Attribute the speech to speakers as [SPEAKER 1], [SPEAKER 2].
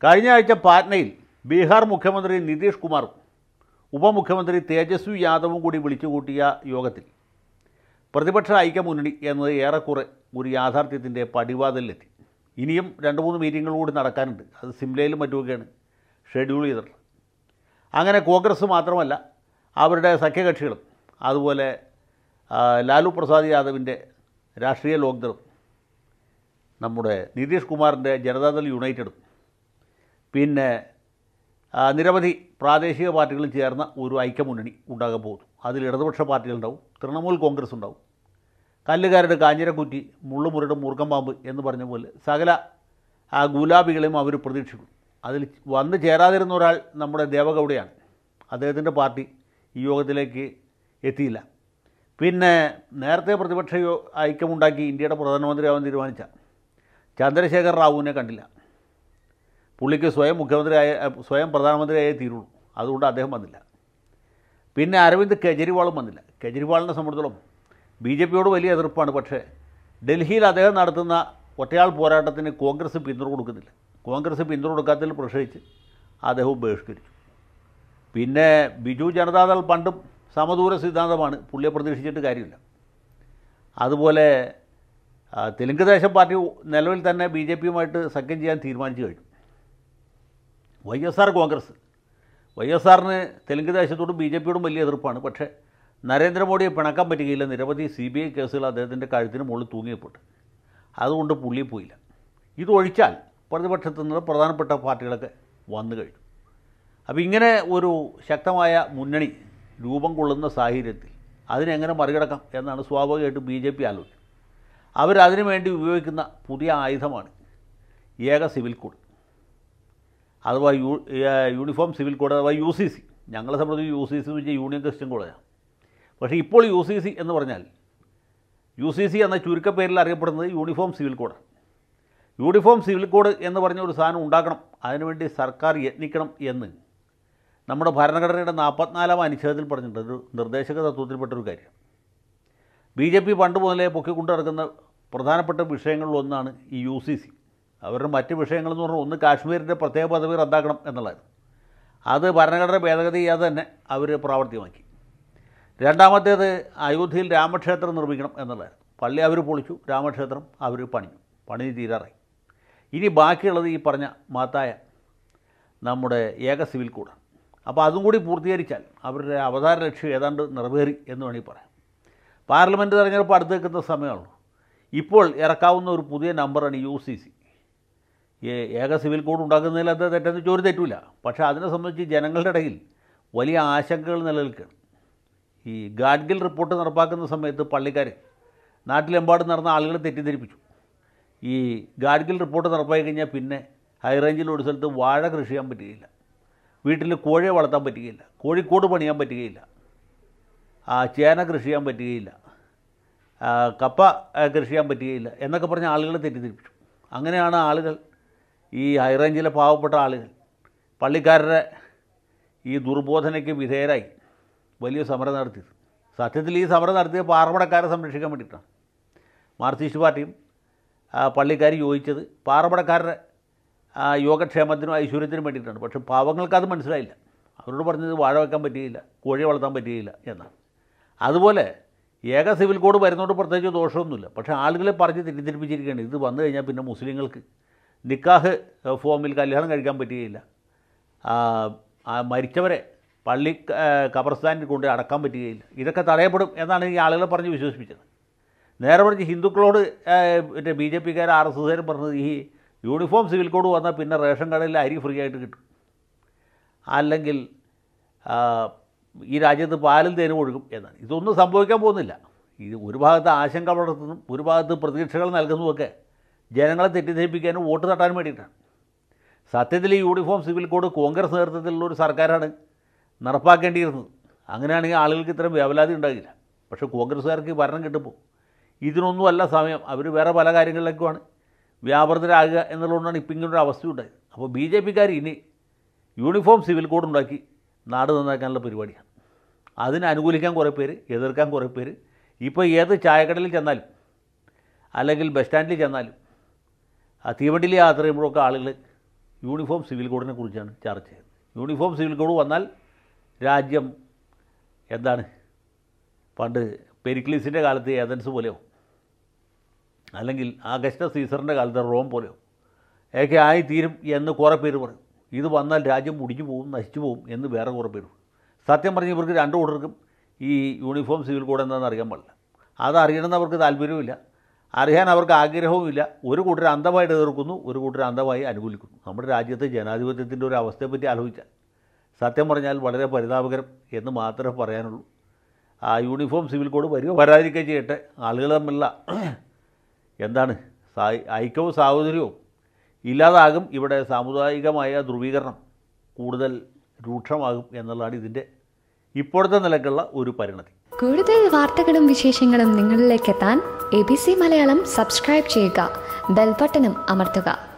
[SPEAKER 1] കഴിഞ്ഞ ആഴ്ച പാറ്റ്നയിൽ ബീഹാർ മുഖ്യമന്ത്രി നിതീഷ് കുമാറും ഉപമുഖ്യമന്ത്രി തേജസ്വി യാദവും കൂടി വിളിച്ചുകൂട്ടിയ യോഗത്തിൽ പ്രതിപക്ഷ ഐക്യമുന്നണി എന്നത് ഏറെക്കുറെ ഒരു യാഥാർത്ഥ്യത്തിൻ്റെ പടിവാതിലെത്തി ഇനിയും രണ്ട് മൂന്ന് മീറ്റിങ്ങുകൾ കൂടി നടക്കാനുണ്ട് അത് സിംലയിലും മറ്റുമൊക്കെയാണ് ഷെഡ്യൂൾ ചെയ്തിട്ടുള്ളത് അങ്ങനെ കോൺഗ്രസ് മാത്രമല്ല അവരുടെ സഖ്യകക്ഷികളും അതുപോലെ ആ, ലാലു പ്രസാദ് യാദവിൻ്റെ രാഷ്ട്രീയ ലോക്ദളും നമ്മുടെ നിതീഷ് കുമാറിൻ്റെ ജനതാദൾ യുണൈറ്റഡും പിന്നെ ആ, നിരവധി പ്രാദേശിക പാർട്ടികളും ചേർന്ന ഒരു ഐക്യമുന്നണി ഉണ്ടാകാൻ പോകുന്നു അതിൽ ഇടതുപക്ഷ പാർട്ടികളുണ്ടാവും തൃണമൂൽ കോൺഗ്രസ് ഉണ്ടാവും കല്ലുകാരുടെ കാഞ്ഞിരക്കുറ്റി മുള്ളുമുരട് മൂർക്കം പാമ്പ് എന്ന് പറഞ്ഞ പോലെ സകല ആ ഗുലാബികളെയും അവർ പ്രതീക്ഷിക്കും അതിൽ വന്ന് ചേരാതിരുന്ന ഒരാൾ നമ്മുടെ ദേവഗൗഡയാണ് അദ്ദേഹത്തിൻ്റെ പാർട്ടി ഈ യോഗത്തിലേക്ക് എത്തിയില്ല പിന്നെ നേരത്തെ പ്രതിപക്ഷ യോ ഐക്യമുണ്ടാക്കി ഇന്ത്യയുടെ പ്രധാനമന്ത്രിയാവാൻ തീരുമാനിച്ച ചന്ദ്രശേഖർ റാവുവിനെ കണ്ടില്ല പുള്ളിക്ക് സ്വയം മുഖ്യമന്ത്രിയായ സ്വയം പ്രധാനമന്ത്രിയായേ തീരുള്ളൂ അതുകൊണ്ട് അദ്ദേഹം വന്നില്ല പിന്നെ അരവിന്ദ് കെജ്രിവാളും വന്നില്ല കെജ്രിവാളിനെ സംബന്ധിച്ചിടത്തോളം ബി ജെ പിയോട് വലിയ എതിർപ്പാണ് പക്ഷേ ഡൽഹിയിൽ അദ്ദേഹം നടത്തുന്ന ഒറ്റയാൾ പോരാട്ടത്തിന് കോൺഗ്രസ് പിന്തുണ കൊടുക്കുന്നില്ല കോൺഗ്രസ് പിന്തുണ കൊടുക്കാത്തതിൽ പ്രതിഷേധിച്ച് അദ്ദേഹവും ബഹിഷ്കരിച്ചു പിന്നെ ബിജു ജനതാദൾ പണ്ടും സമദൂര സിദ്ധാന്തമാണ് പുള്ളിയെ പ്രതീക്ഷിച്ചിട്ട് കാര്യമില്ല അതുപോലെ ആ, തെലുങ്ക് ദേശം പാർട്ടി നിലവിൽ തന്നെ ബി ജെ പിയുമായിട്ട് സഖ്യം ചെയ്യാൻ തീരുമാനിച്ചു കഴിഞ്ഞു വൈ എസ് ആർ കോൺഗ്രസ് വൈ എസ് ആറിന് തെലുങ്ക് ദേശത്തോടും ബി ജെ പിയോടും വലിയ എതിർപ്പാണ് പക്ഷേ നരേന്ദ്രമോദിയെ പിണക്കാൻ പറ്റുകയില്ല നിരവധി സി ബി ഐ കേസുകൾ അദ്ദേഹത്തിൻ്റെ കഴുത്തിന് മുകളിൽ തൂങ്ങിയപ്പോട്ട് അതുകൊണ്ട് പുള്ളി പോയില്ല ഇതൊഴിച്ചാൽ പ്രതിപക്ഷത്തു നിന്ന് പ്രധാനപ്പെട്ട പാർട്ടികളൊക്കെ വന്നു കഴിഞ്ഞു അപ്പോൾ ഇങ്ങനെ ഒരു ശക്തമായ മുന്നണി രൂപം കൊള്ളുന്ന സാഹചര്യത്തിൽ അതിനെങ്ങനെ മറികടക്കാം എന്നാണ് സ്വാഭാവികമായിട്ടും ബി ജെ പി ആലോചിക്കുന്നത് അവരതിനു വേണ്ടി ഉപയോഗിക്കുന്ന പുതിയ ആയുധമാണ് ഏക സിവിൽ കോഡ് അഥവാ U A- uniform civil code അഥവാ യു സി സി ഞങ്ങളെ സംബന്ധിച്ച് യു സി സി എന്ന് വെച്ചാൽ യൂണിയൻ ക്രിസ്ത്യൻ കോളേജാണ് പക്ഷേ ഇപ്പോൾ യു സി സി എന്ന് പറഞ്ഞാൽ യു സി സി എന്ന ചുരുക്കപ്പേരിൽ അറിയപ്പെടുന്നത് യൂണിഫോം സിവിൽ കോഡാണ് യൂണിഫോം സിവിൽ കോഡ് എന്ന് പറഞ്ഞ ഒരു സാധനം ഉണ്ടാക്കണം അതിനുവേണ്ടി സർക്കാർ യത്നിക്കണം എന്ന് നമ്മുടെ ഭരണഘടനയുടെ നാൽപ്പത്തിനാലാം അനുച്ഛേദത്തിൽ പറഞ്ഞിട്ടുണ്ട് ഒരു നിർദ്ദേശക തത്വത്തിൽപ്പെട്ട ഒരു കാര്യം ബി ജെ പി പണ്ട് മുതലേ പൊക്കിക്കൊണ്ട് നടക്കുന്ന പ്രധാനപ്പെട്ട വിഷയങ്ങളിലൊന്നാണ് ഈ യു സി സി അവരുടെ മറ്റ് വിഷയങ്ങളെന്ന് പറഞ്ഞാൽ ഒന്ന് കാശ്മീരിൻ്റെ പ്രത്യേക പദവി റദ്ദാക്കണം എന്നുള്ളതായിരുന്നു അത് ഭരണഘടന ഭേദഗതി ചെയ്യാതെ തന്നെ അവർ പ്രാവർത്തികമാക്കി രണ്ടാമത്തേത് അയോധ്യയിൽ രാമക്ഷേത്രം നിർമ്മിക്കണം എന്നുള്ളതായിരുന്നു പള്ളി അവർ പൊളിച്ചു രാമക്ഷേത്രം അവർ പണിഞ്ഞു പണി തീരാറായി ഇനി ബാക്കിയുള്ളത് ഈ പറഞ്ഞ മാത്തായ നമ്മുടെ ഏക സിവിൽ കോഡാണ് അപ്പോൾ അതും കൂടി പൂർത്തീകരിച്ചാൽ അവരുടെ അവതാര ലക്ഷ്യം ഏതാണ്ട് നിറവേറി എന്ന് വേണമെങ്കിൽ പറയാം പാർലമെൻറ്റ് തെരഞ്ഞെടുപ്പ് അടുത്ത് നിൽക്കുന്ന സമയമുള്ളൂ ഇപ്പോൾ ഇറക്കാവുന്ന ഒരു പുതിയ നമ്പറാണ് യു സി സി ഏക സിവിൽ കോഡ് ഉണ്ടാക്കുന്നതിൽ അത് തെറ്റെന്ന് ചോദ്യം തെറ്റില്ല പക്ഷേ അതിനെ സംബന്ധിച്ച് ജനങ്ങളുടെ ഇടയിൽ വലിയ ആശങ്കകൾ നിലനിൽക്കുകയാണ് ഈ ഗാഡ്ഗിൽ റിപ്പോർട്ട് നടപ്പാക്കുന്ന സമയത്ത് പള്ളിക്കാർ നാട്ടിലെമ്പാടും നടന്ന ആളുകളെ തെറ്റിദ്ധരിപ്പിച്ചു ഈ ഗാഡ്ഗിൽ റിപ്പോർട്ട് നടപ്പാക്കി കഴിഞ്ഞാൽ പിന്നെ ഹൈറേഞ്ചിൽ ഒരു സ്ഥലത്ത് വാഴ കൃഷി ചെയ്യാൻ പറ്റുകയില്ല വീട്ടിൽ കോഴിയെ വളർത്താൻ പറ്റുകയില്ല കോഴിക്കോട് പണിയാൻ പറ്റുകയില്ല ആ ചേന കൃഷി ചെയ്യാൻ പറ്റുകയില്ല ആ, കപ്പ ആ, കൃഷി ചെയ്യാൻ പറ്റുകയില്ല എന്നൊക്കെ പറഞ്ഞ ആളുകളെ തെറ്റിദ്ധരിപ്പിച്ചു അങ്ങനെയാണ് ആളുകൾ ഈ ഹൈറേഞ്ചിലെ പാവപ്പെട്ട ആളുകൾ പള്ളിക്കാരുടെ ഈ ദുർബോധനയ്ക്ക് വിധേയരായി വലിയ സമരം നടത്തിയത് സത്യത്തിൽ ഈ സമരം നടത്തിയത് പാറമടക്കാരെ സംരക്ഷിക്കാൻ വേണ്ടിയിട്ടാണ് മാർക്സിസ്റ്റ് പാർട്ടിയും ആ, പള്ളിക്കാർ യോജിച്ചത് പാറമടക്കാരുടെ ആ, യോഗക്ഷേമത്തിനും ഐശ്വര്യത്തിനും വേണ്ടിയിട്ടാണ് പക്ഷേ പാവങ്ങൾക്ക് അത് മനസ്സിലായില്ല അവരോട് പറഞ്ഞത് വാഴ വെക്കാൻ പറ്റുകയില്ല കോഴി വളർത്താൻ പറ്റുകയില്ല എന്നാണ് അതുപോലെ ഏക സിവിൽ കോഡ് വരുന്നതുകൊണ്ട് പ്രത്യേകിച്ച് ദോഷമൊന്നുമില്ല പക്ഷേ ആളുകളെ പറഞ്ഞ് തെറ്റിദ്ധരിപ്പിച്ചിരിക്കുകയാണ് ഇത് വന്നു കഴിഞ്ഞാൽ പിന്നെ മുസ്ലിങ്ങൾക്ക് നിക്കാഹ് ഫോമിൽ കല്യാണം കഴിക്കാൻ പറ്റുകയില്ല ആ, ആ മരിച്ചവരെ പള്ളി ആ, ഖബർസ്ഥാനിൽ കൊണ്ട് അടക്കാൻ പറ്റുകയില്ല ഇതൊക്കെ തടയപ്പെടും എന്നാണ് ഈ ആളുകളെ പറഞ്ഞ് വിശ്വസിപ്പിച്ചത് നേരെ പറഞ്ഞ് ഹിന്ദുക്കളോട് ആ, മറ്റേ ബി ജെ പിക്കാർ ആർ എസ് എസ്കാരും പറഞ്ഞത് ഈ യൂണിഫോം സിവിൽ കോഡ് വന്നാൽ പിന്നെ റേഷൻ കടയിൽ അരി ഫ്രീ ആയിട്ട് കിട്ടും അല്ലെങ്കിൽ ആ, ഈ രാജ്യത്ത് പാലും തേനും ഒഴുകും എന്നാണ് ഇതൊന്നും സംഭവിക്കാൻ പോകുന്നില്ല ഇത് ഒരു ഭാഗത്ത് ആശങ്ക വളർത്തുന്നതും ഒരു ഭാഗത്ത് പ്രതീക്ഷകൾ നൽകുന്നതുമൊക്കെ ജനങ്ങളെ തെറ്റിദ്ധരിപ്പിക്കാനും വോട്ട് തട്ടാനും വേണ്ടിയിട്ടാണ് സത്യത്തിൽ ഈ യൂണിഫോം സിവിൽ കോഡ് കോൺഗ്രസ് നേതൃത്വത്തിലുള്ള ഒരു സർക്കാരാണ് നടപ്പാക്കേണ്ടിയിരുന്നത് അങ്ങനെയാണെങ്കിൽ ആളുകൾക്ക് ഇത്രയും വ്യവലാതി ഉണ്ടാകില്ല പക്ഷേ കോൺഗ്രസ്സുകാർക്ക് ഈ ഭരണം കിട്ടുമ്പോൾ ഇതിനൊന്നുമല്ല സമയം അവർ വേറെ പല കാര്യങ്ങളിലേക്കുമാണ് വ്യാപൃതരാകുക എന്നുള്ളതുകൊണ്ടാണ് ഇപ്പം ഇങ്ങനൊരു അവസ്ഥ ഉണ്ടായത് അപ്പോൾ ബി ജെ പിക്കാർ ഇനി യൂണിഫോം സിവിൽ കോഡ് ഉണ്ടാക്കി നാട് നന്നാക്കാനുള്ള പരിപാടിയാണ് അതിനെ അനുകൂലിക്കാൻ കുറേ പേര് എതിർക്കാൻ കുറേ പേര് ഇപ്പോൾ ഏത് ചായക്കടയിൽ ചെന്നാലും അല്ലെങ്കിൽ ബസ് സ്റ്റാൻഡിൽ ചെന്നാലും ആ തീവണ്ടിയിൽ യാത്ര ചെയ്യുമ്പോഴൊക്കെ ആളുകൾ യൂണിഫോം സിവിൽ കോഡിനെ കുറിച്ചാണ് ചർച്ച ചെയ്യുന്നത് യൂണിഫോം സിവിൽ കോഡ് വന്നാൽ രാജ്യം എന്താണ് പണ്ട് പെരിക്ലീസിൻ്റെ കാലത്ത് ഏതൻസ് പോലെയോ അല്ലെങ്കിൽ ആഗസ്റ്റ സീസറിൻ്റെ കാലത്ത് റോം പോലെയോ ഒക്കെ ആയിത്തീരും എന്ന് കുറേ പേര് പറയും ഇത് വന്നാൽ രാജ്യം മുടിഞ്ഞു പോകും നശിച്ചു പോകും എന്ന് വേറെ കുറേ പേര് പറയും. സത്യം പറഞ്ഞ് ഇവർക്ക് രണ്ടു കൂട്ടർക്കും ഈ യൂണിഫോം സിവിൽ കോഡ് എന്താണെന്ന് അറിയാൻ പാടില്ല അത് അറിയണമെന്ന് അവർക്ക് താല്പര്യവുമില്ല അറിയാൻ അവർക്ക് ആഗ്രഹവുമില്ല ഒരു കൂട്ടർ അന്ധമായിട്ട് എതിർക്കുന്നു ഒരു കൂട്ടർ അന്ധമായി അനുകൂലിക്കുന്നു നമ്മുടെ രാജ്യത്തെ ജനാധിപത്യത്തിൻ്റെ ഒരു അവസ്ഥയെപ്പറ്റി ആലോചിച്ചാൽ സത്യം പറഞ്ഞാൽ വളരെ പരിതാപകരം എന്ന് മാത്രമേ പറയാനുള്ളൂ ആ യൂണിഫോം സിവിൽ കോഡ് വരിക വരാതിരിക്കുകയും ചെയ്യട്ടെ ആളുകൾ തമ്മിലുള്ള എന്താണ് സാ- ഐക്യവും സാഹോദര്യവും ഇല്ലാതാകും ഇവിടെ സാമുദായികമായ ധ്രുവീകരണം കൂടുതൽ രൂക്ഷമാകും എന്നുള്ളതാണ് ഇതിൻ്റെ ഇപ്പോഴത്തെ നിലക്കുള്ള ഒരു പരിണതി
[SPEAKER 2] കൂടുതൽ വാർത്തകളും വിശേഷങ്ങളും നിങ്ങളിലേക്ക് എത്താൻ A B C Malayalam subscribe ചെയ്യുക ബെൽബട്ടനും അമർത്തുക